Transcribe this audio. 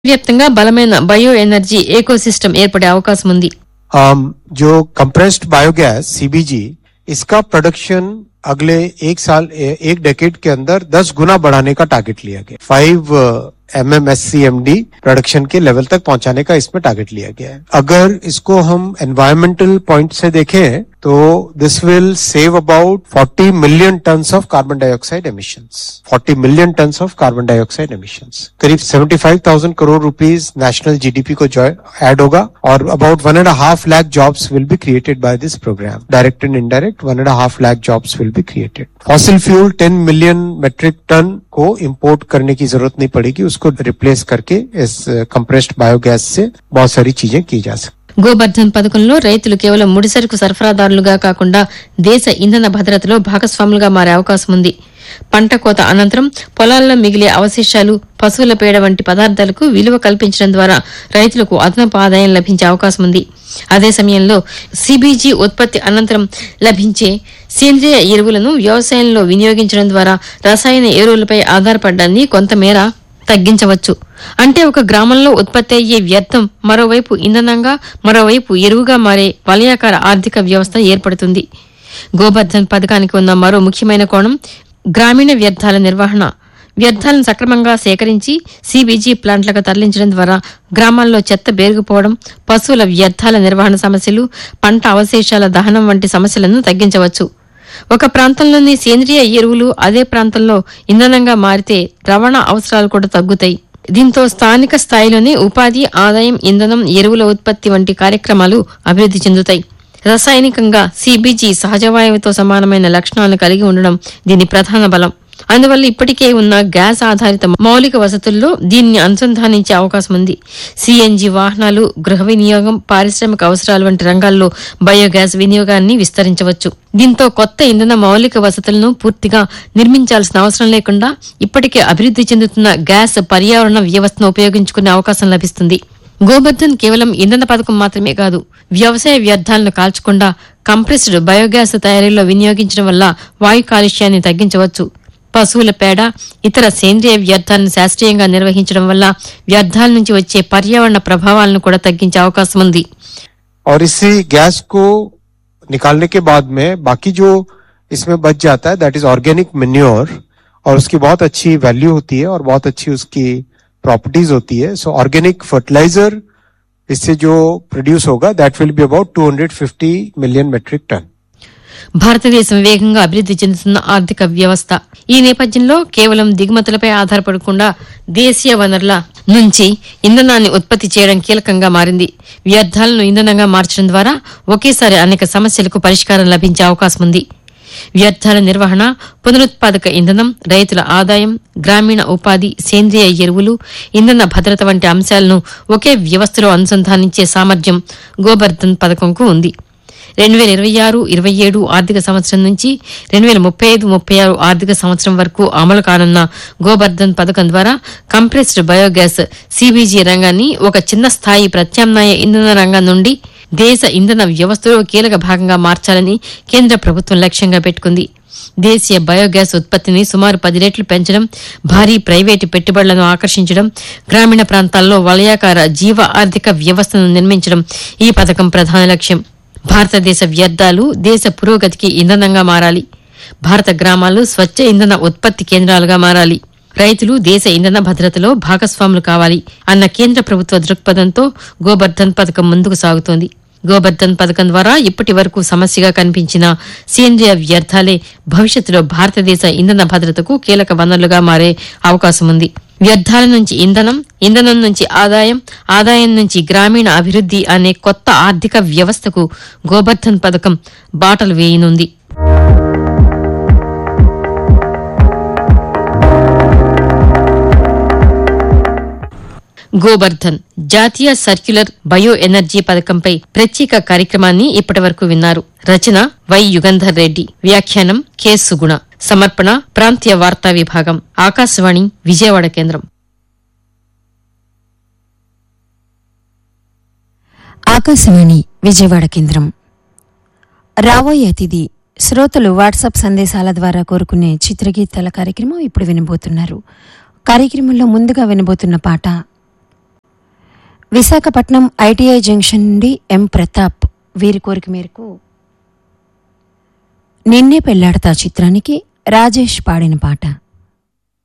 వ్యాప్తంగా బలమైన bio energy ecosystem ఏర్పడే అవకాశం ఉంది um, जो कंप्रेस्ड बायोगैस सीबीजी इसका प्रोडक्शन अगले एक साल ए- एक डेकेड के अंदर 10 गुना बढ़ाने का टारगेट लिया गया five M M S C M D production के लेवल तक पहुंचाने का इसमें टारगेट लिया गया है अगर इसको हम एनवायरमेंटल पॉइंट से देखें तो this will save about 40 million tons of carbon dioxide emissions 40 million tons of carbon dioxide emissions करीब 75,000 करोड़ रुपीस नेशनल जीडीपी को ऐड होगा और about one and half lakh jobs will be created by this programme direct and indirect one and half lakh jobs will be created fossil fuel 10 million metric ton को import करने की जरूरत नहीं पड़ेगी उसको रिप्लेस करके इस कंप्रेस्ड बायोगैस से बहुत सारी चीजें की जा सकती గోబర్ధన్ పథకంలో రైతులు కేవలం ముడిసరుకు సరఫరాదారులుగా కాకుండా దేశ ఇంధన భద్రతలో భాగస్వాములుగా మారే అవకాశం ఉంది పంట కోత అనంతరం పొలాల్లో మిగిలే అవశేషాలు పశువుల పేడ వంటి పదార్థాలకు విలువ కల్పించడం ద్వారా రైతులకు అదనపు ఆదాయం లభించే అవకాశం ఉంది అదే సమయంలో సిబిజీ ఉత్పత్తి అనంతరం లభించే సేంద్రియ ఎరువులను వ్యవసాయంలో వినియోగించడం ద్వారా రసాయన ఎరువులపై ఆధారపడడాన్ని కొంతమేర తగ్గించవచ్చు అంటే ఒక గ్రామంలో ఉత్పత్తి అయ్యే వ్యర్థం మరోవైపు ఇంధనంగా మరోవైపు ఎరువుగా మారే వలయాకార ఆర్థిక వ్యవస్థ ఏర్పడుతుంది గోబర్ధన్ పథకానికి ఉన్న మరో ముఖ్యమైన కోణం గ్రామీణ వ్యర్థాల నిర్వహణ వ్యర్థాలను సక్రమంగా సేకరించి సిబిజీ ప్లాంట్లకు తరలించడం ద్వారా గ్రామాల్లో చెత్త బేరుగుపోవడం పశువుల వ్యర్థాల నిర్వహణ సమస్యలు పంట అవశేషాల దహనం వంటి సమస్యలను తగ్గించవచ్చు ఒక ప్రాంతంలోని సేంద్రియ ఎరువులు అదే ప్రాంతంలో ఇంధనంగా మారితే రవాణా అవసరాలు కూడా తగ్గుతాయి దీంతో స్థానిక స్థాయిలోనే ఉపాధి ఆదాయం ఇంధనం ఎరువుల ఉత్పత్తి వంటి కార్యక్రమాలు అభివృద్ధి చెందుతాయి రసాయనికంగా సిబిజీ సహజవాయువుతో సమానమైన లక్షణాలను కలిగి ఉండడం దీని ప్రధాన బలం అందువల్ల ఇప్పటికే ఉన్న గ్యాస్ ఆధారిత మౌలిక వసతుల్లో దీన్ని అనుసంధానించే అవకాశం ఉంది సిఎన్జి వాహనాలు గృహ వినియోగం పారిశ్రామిక అవసరాలు వంటి రంగాల్లో బయోగ్యాస్ వినియోగాన్ని విస్తరించవచ్చు దీంతో కొత్త ఇంధన మౌలిక వసతులను పూర్తిగా నిర్మించాల్సిన అవసరం లేకుండా ఇప్పటికే అభివృద్ధి చెందుతున్న గ్యాస్ పర్యావరణ వ్యవస్థను ఉపయోగించుకునే అవకాశం లభిస్తుంది గోబర్ధన్ కేవలం ఇంధన పథకం మాత్రమే కాదు వ్యవసాయ వ్యర్థాలను కాల్చకుండా కంప్రెస్డ్ బయోగ్యాస్ తయారీలో వినియోగించడం వల్ల వాయు కాలుష్యాన్ని తగ్గించవచ్చు పశువుల పేడ ఇతర సేంద్రియ వ్యర్థాలను శాస్త్రీయంగా నిర్వహించడం వల్ల వ్యర్థాల నుంచి వచ్చే పర్యావరణ ప్రభావాలను కూడా తగ్గించే అవకాశం ఉంది और इसी गैस को निकालने के बाद में बाकी जो इसमें बच जाता है दैट इज ऑर्गेनिक मेन्योर और उसकी बहुत अच्छी वैल्यू होती है और बहुत अच्छी उसकी प्रॉपर्टीज होती है सो ऑर्गेनिक फर्टिलाइजर इससे जो प्रोड्यूस होगा that will be about 250 million metric ton భారతదేశం వేగంగా అభివృద్ధి చెందుతున్న ఆర్థిక వ్యవస్థ ఈ నేపథ్యంలో కేవలం దిగుమతులపై ఆధారపడకుండా దేశీయ వనరుల నుంచి ఇంధనాన్ని ఉత్పత్తి చేయడం కీలకంగా మారింది వ్యర్థాలను ఇంధనంగా మార్చడం ద్వారా ఒకేసారి అనేక సమస్యలకు పరిష్కారం లభించే అవకాశం ఉంది వ్యర్థాల నిర్వహణ పునరుత్పాదక ఇంధనం రైతుల ఆదాయం గ్రామీణ ఉపాధి సేంద్రియ ఎరువులు ఇంధన భద్రత వంటి అంశాలను ఒకే వ్యవస్థలో అనుసంధానించే సామర్థ్యం గోబర్ధన్ పథకంకు ఉంది రెండు వేల ఇరవై ఆరు ఇరవై ఏడు ఆర్థిక సంవత్సరం నుంచి రెండు వేల ముప్పై ఐదు ముప్పై ఆరు ఆర్థిక సంవత్సరం వరకు అమలు కానున్న గోబర్ధన్ పథకం ద్వారా కంప్రెస్డ్ బయోగ్యాస్ సిబిజీ రంగాన్ని ఒక చిన్న స్థాయి ప్రత్యామ్నాయ ఇంధన రంగం నుండి దేశ ఇంధన వ్యవస్థలో కీలక భాగంగా మార్చాలని కేంద్ర ప్రభుత్వం లక్ష్యంగా పెట్టుకుంది దేశీయ బయోగ్యాస్ ఉత్పత్తిని సుమారు పది రెట్లు పెంచడం భారీ ప్రైవేటు పెట్టుబడులను ఆకర్షించడం గ్రామీణ ప్రాంతాల్లో వలయాకార జీవ ఆర్థిక వ్యవస్థను నిర్మించడం ఈ పథకం ప్రధాన లక్ష్యం భారతదేశ వ్యర్థాలు దేశ పురోగతికి ఇంధనంగా మారాలి భారత గ్రామాలు స్వచ్ఛ ఇంధన ఉత్పత్తి కేంద్రాలుగా మారాలి రైతులు దేశ ఇంధన భద్రతలో భాగస్వాములు కావాలి అన్న కేంద్ర ప్రభుత్వ దృక్పథంతో గోబర్ధన్ పథకం ముందుకు సాగుతోంది గోబర్ధన్ పథకం ద్వారా ఇప్పటి వరకు సమస్యగా కనిపించిన సేంద్రియ వ్యర్థాలే భవిష్యత్తులో భారతదేశ ఇంధన భద్రతకు కీలక వనరులుగా మారే అవకాశం ఉంది వ్యర్థాల నుంచి ఇంధనం ఇంధనం నుంచి ఆదాయం ఆదాయం నుంచి గ్రామీణ అభివృద్ధి అనే కొత్త ఆర్థిక వ్యవస్థకు గోబర్ధన్ పథకం బాటలు వేయనుంది గోబర్ధన్ జాతీయ సర్క్యులర్ బయో ఎనర్జీ పథకంపై ప్రత్యేక కార్యక్రమాన్ని ఇప్పటి వరకు విన్నారు రచన వై యుగంధర్ రెడ్డి వ్యాఖ్యానం కె సుగుణ సమర్పణ ప్రాంతీయ వార్తా విభాగం ఆకాశవాణి విజయవాడ కేంద్రం ఆకాశవాణి విజయవాడ కేంద్రం రాబోయే అతిథి శ్రోతలు వాట్సాప్ సందేశాల ద్వారా కోరుకునే చిత్రగీతాల కార్యక్రమం ఇప్పుడు వినబోతున్నారు కార్యక్రమంలో ముందుగా వినబోతున్న పాట విశాఖపట్నం ఐటీఐ జంక్షన్ నుండి ఎం ప్రతాప్ వీరి కోరిక మేరకు నిన్నే పెళ్లాడతా చిత్రానికి రాజేష్ పాడిన పాట